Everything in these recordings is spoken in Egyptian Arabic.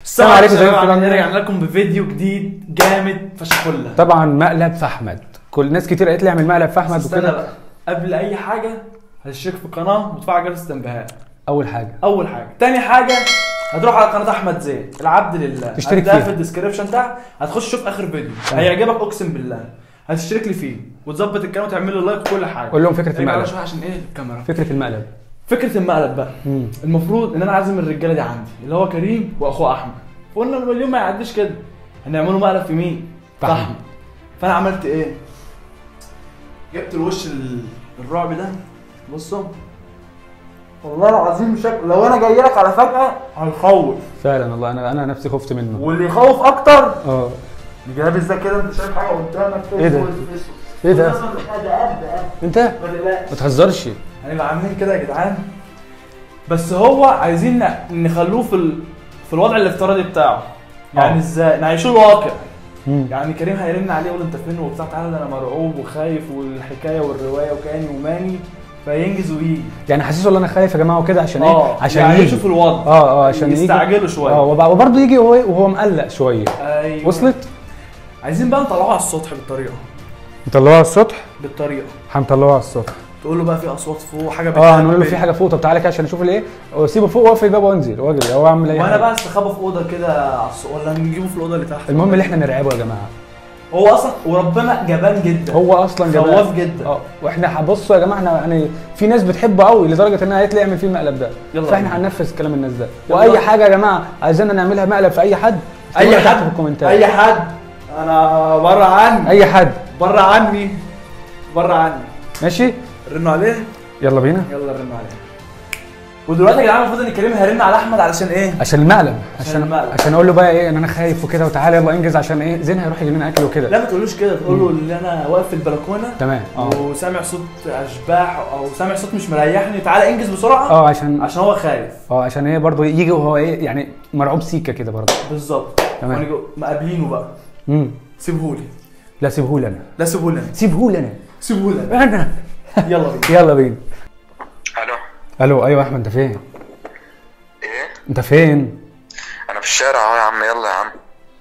السلام عليكم شباب، ازيكم عاملين إيه؟ كلكم؟ رجعنا لكم بفيديو جديد جامد فشخله طبعا مقلب في احمد كل ناس كتير قالت لي اعمل مقلب في احمد استنى وكده بقى قبل اي حاجه هتشترك في القناه وتفعل جرس التنبيهات اول حاجه اول حاجه تاني حاجه هتروح على قناه احمد زين العبد لله تشترك هتلاقيها فيها. في الديسكربشن تحت هتخش تشوف اخر فيديو تمام. هيعجبك اقسم بالله هتشترك لي فيه وتظبط القناه وتعمل له لايك وكل حاجه قول لهم فكره ارجع بقى المقلب شويه عشان ايه الكاميرا فكره المقلب فكره المقلب بقى مم. المفروض ان انا عازم الرجاله دي عندي اللي هو كريم واخوه احمد فقلنا اليوم ما يعديش كده هنعمله مقلب في مين؟ في في أحمد. احمد فانا عملت ايه؟ جبت الوش ال- الرعب ده بصوا والله العظيم شكل لو انا جاي لك على فجاه هيخوف فعلا والله انا انا نفسي خفت منه واللي يخوف اكتر اه يجي لابس ده كده انت شايف حاجه قدامك في إيه ده؟ أسود في أسود. ايه ده ده ده قد قد انت ما تقلقش ما تهزرش هنبقى عاملين كده يا جدعان بس هو عايزين ن- نخلوه في ال... في الوضع الافتراضي بتاعه يعني آه. ازاي نعيشه الواقع مم. يعني كريم هيرن عليه يقول انت فين وبتاع تعالى ده انا مرعوب وخايف والحكايه والروايه وكاني وماني فينجز ويجي يعني حاسس ان انا خايف يا جماعه وكده عشان اه ايه عشان يعيشوا يجي في الوضع اه اه عشان يجي يستعجلوا شويه اه وب- وبرضه يجي وهو وهو مقلق شويه ايوه وصلت عايزين بقى نطلعوه على السطح بالطريقه نطلعوها على السطح بالطريقه هنطلعوها على السطح تقول له بقى في اصوات فوق حاجه اه بتعمل هنقول له بين- في حاجه فوق طب تعالى كده عشان اشوف الايه واسيبه فوق واقفل الباب وانزل واجري او اعمل اي وانا حاجه بقى استخبى في اوضه كده على الص- ولا نجيبه في الاوضه اللي تحت المهم اللي احنا نرعبه يا جماعه هو اصلا وربنا جبان جدا هو اصلا جماعه خواف جدا اه واحنا بصوا يا جماعه احنا يعني في ناس بتحبه قوي لدرجه انها قالت لي اعمل فيه المقلب ده يلا فاحنا بينا. هننفذ كلام الناس ده يلا. واي حاجه يا جماعه عايزيننا نعملها مقلب في اي حد اي اكتبوها تحت حد في الكومنتات اي حد انا بره عني اي حد بره عني بره عني ماشي رنوا عليه يلا بينا يلا رنوا عليه ودلوقتي يا جدعان المفروض ان كريم هيرن على احمد علشان ايه؟ عشان المقلب عشان عشان المقلب. عشان اقول له بقى ايه ان انا خايف وكده وتعالى يلا انجز عشان ايه زين هيروح يجيب لنا اكل وكده لا ما تقولوش كده تقول له ان انا واقف في البلكونه تمام اه وسامع صوت اشباح او سامع صوت مش مريحني تعالى انجز بسرعه اه عشان عشان هو خايف اه عشان ايه برضه يجي وهو ايه يعني مرعوب سيكه كده برضه بالظبط تمام. ونيجي مقابلينه بقى امم سيبهولي لا سيبهولي انا لا سيبهولي انا سيبهولي انا سيبهولي انا انا يلا بينا يلا بينا الو الو ايوه يا احمد انت فين ايه انت فين انا في الشارع اهو يا عم يلا يا عم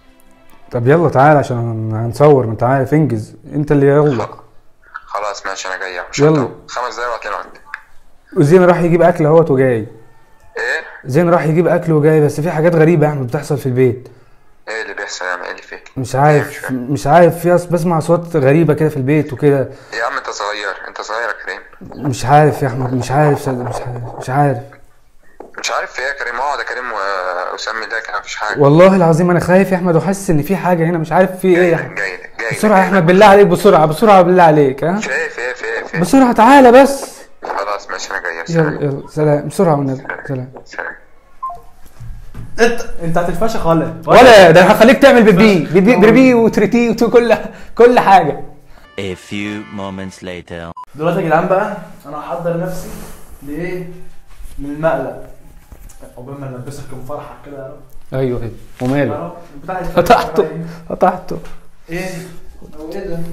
طب يلا تعالى عشان هنصور ما انت عارف انجز انت اللي يلا خلاص ماشي انا جاي مش يلا. هطول. خمس دقايق وهتلاقيني عندك وزين راح يجيب اكل اهوت وجاي ايه زين راح يجيب اكل وجاي بس في حاجات غريبه يا احمد بتحصل في البيت ايه اللي بيحصل يا عم ايه اللي فيه مش عارف مش عارف في أص- بسمع اصوات غريبه كده في البيت وكده يا عم انت صغير انت صغير يا كريم مش عارف يا احمد مش عارف صدق مش عارف مش عارف مش عارف في ايه يا كريم اقعد يا كريم واسمي ده كده مفيش حاجه والله العظيم انا خايف يا احمد وحاسس ان في حاجه هنا مش عارف في ايه جاي يا لك احمد جاي لك جاي لك بسرعه يا جاي احمد لك. بالله عليك بسرعه بسرعه بالله عليك ها في ايه في ايه في ايه في ايه بسرعه تعالى بس خلاص ماشي انا جاي يلا سلام يلا سلام بسرعه والنبي سلام سلام انت انت هتتفشخ ولا ولا ده انا هخليك تعمل بيبي بيبي بيبي وتريتي وكل كل حاجه A few moments later. دلوقتي يا جدعان بقى انا هحضر نفسي لايه؟ للمقلب عقبال ما نلبسك فرحه كده يا رب ايوه ايوه يا وماله رب بتاع فتحته فتحته ايه؟ هو ايه ده؟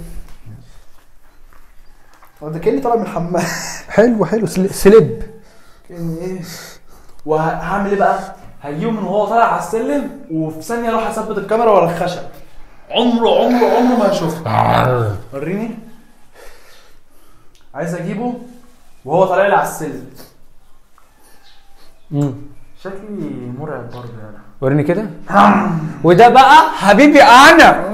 هو ده كاني طالع من الحمام حلو حلو سل- سليب كاني ايه؟ وهعمل ايه بقى؟ هجيبه من وهو طالع على السلم وفي ثانيه اروح اثبت الكاميرا ورا الخشب عمره عمره عمره ما هيشوفها وريني عايز اجيبه وهو طالع لي على السلم مم. شكلي مرعب برضه يعني وريني كده وده بقى حبيبي انا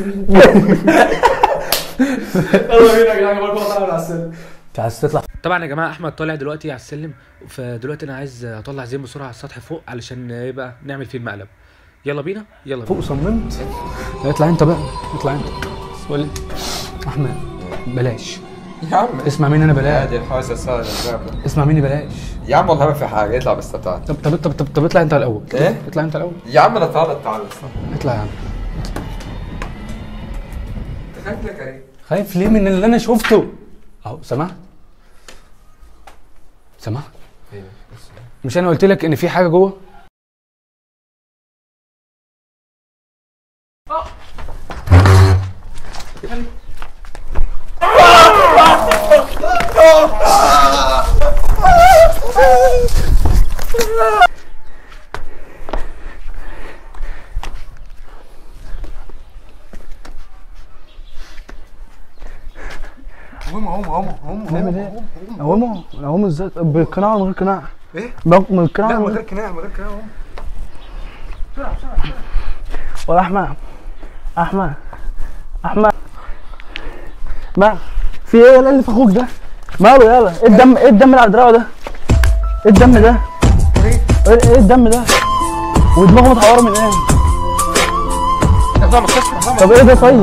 يلا بينا يا جدعان هو طالع على السلم مش عايز تطلع طبعا يا جماعه احمد طالع دلوقتي على السلم فدلوقتي انا عايز اطلع زين بسرعه على السطح فوق علشان ايه بقى نعمل فيه المقلب يلا بينا يلا فوق صممت اطلع انت بقى اطلع انت قول لي. احمد بلاش يا عم اسمع مني انا بلاش عادي الحوسه صار الرابع اسمع مني بلاش يا عم والله ما في حاجه اطلع بس تعال طب طب طب طب, طب اطلع انت الاول إيه؟ اطلع انت الاول يا عم انا طالع تعال بس اطلع يا عم خايف لك كريم خايف ليه من اللي انا شفته اهو سمعت سمعت مش انا قلت لك ان في حاجه جوه هم هم هم هم نعمل ايه؟ نقومه نقومه ازاي؟ بالقناع ولا من غير قناع؟ ايه؟ من القناع لا ولا من من غير قناع من غير قناع هم ولا احمد احمد احمد ما في ايه يلا اللي في اخوك ده ماله يلا ايه الدم ايه الدم اللي على دراعه ده ايه الدم ده ايه ايه الدم ده ودماغه متعوره من ايه يا مستشفى طب ايه ده طيب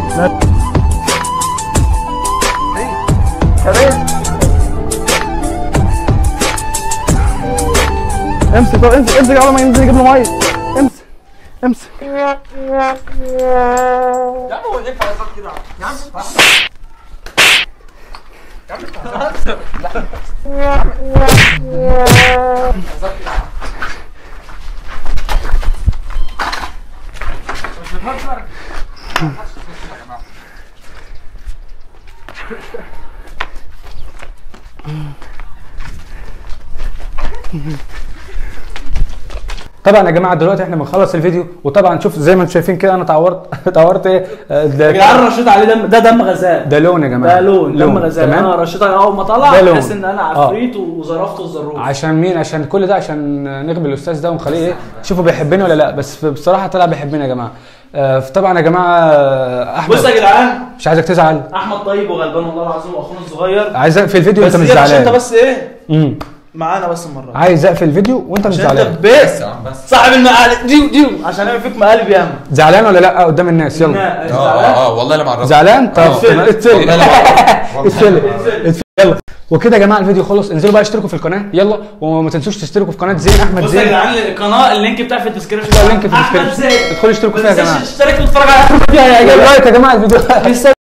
امسك طب امسك امسك على ما ينزل يجيب له ميه امسك امسك يا عم هو ينفع يصير كده يا عم طبعا يا جماعه دلوقتي احنا بنخلص الفيديو وطبعا شوف زي ما انتم شايفين كده انا اتعورت اتعورت ايه آه، يا ده, جدعان رشيت عليه دم ده دم غزال ده لون يا جماعه ده لون دم غزال تمام انا رشيت عليه اول ما طلع ده لون. بحس ان انا آه. عفريت وظرفت الظروف عشان مين عشان كل ده عشان نغبي الاستاذ ده ونخليه ايه شوفوا بيحبني ولا لا بس بصراحه طلع بيحبني يا جماعه آه، طبعا يا جماعه آه، احمد بص يا جدعان مش عايزك تزعل احمد طيب وغلبان والله العظيم واخونا الصغير عايز اقفل الفيديو بس وانت مش ايه عشان زعلان انت بس ايه امم معانا بس المره دي. عايز اقفل الفيديو وانت مش عشان انت زعلان بس يا عم بس صاحب المقالب ديو ديو عشان اعمل فيك مقالب ياما زعلان ولا لا قدام الناس يلا لا، اه زعلان؟ اه اه والله انا ما عرفت زعلان طب اتفلت. اتفلت والله لا اتفلت اتفلت يلا وكده يا جماعه الفيديو خلص انزلوا بقى اشتركوا في القناه يلا وما تنسوش تشتركوا في قناه زين احمد بص يا زين جدعان القناه اللينك بتاعها في الديسكربشن اللينك في احمد الديسكربشن زين ادخلوا اشتركوا فيها يا جماعه اشترك واتفرج على لايك يا جماعه الفيديو لسه